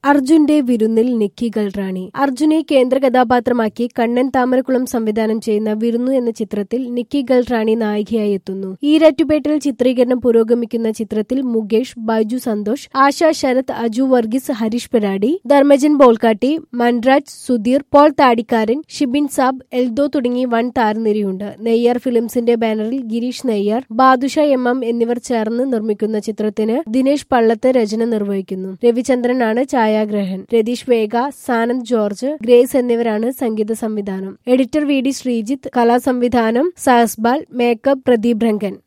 അർജുന്റെ വിരുന്നിൽ നിക്കി ഗൽറാണി അർജുനെ കേന്ദ്ര കഥാപാത്രമാക്കി കണ്ണൻ താമരക്കുളം സംവിധാനം ചെയ്യുന്ന വിരുന്നു എന്ന ചിത്രത്തിൽ നിക്കി ഗൽറാണി നായികയായി എത്തുന്നു ഈരാറ്റുപേട്ടിൽ ചിത്രീകരണം പുരോഗമിക്കുന്ന ചിത്രത്തിൽ മുകേഷ് ബൈജു സന്തോഷ് ആശ ശരത് അജു വർഗീസ് ഹരീഷ് പെരാടി ധർമ്മജൻ ബോൾക്കാട്ടി മൻരാജ് സുധീർ പോൾ താടിക്കാരൻ ഷിബിൻ സാബ് എൽദോ തുടങ്ങി വൻ താരനിരയുണ്ട് നെയ്യാർ ഫിലിംസിന്റെ ബാനറിൽ ഗിരീഷ് നെയ്യാർ ബാദുഷ എം എം എന്നിവർ ചേർന്ന് നിർമ്മിക്കുന്ന ചിത്രത്തിന് ദിനേശ് പള്ളത്ത് രചന നിർവഹിക്കുന്നു രവിചന്ദ്രനാണ് ഛായാഗ്രഹൻ രതീഷ് വേഗ സാനന്ദ് ജോർജ് ഗ്രേസ് എന്നിവരാണ് സംഗീത സംവിധാനം എഡിറ്റർ വി ഡി ശ്രീജിത്ത് കലാസംവിധാനം സഹസ്ബാൽ മേക്കപ്പ് പ്രദീപ് രംഗൻ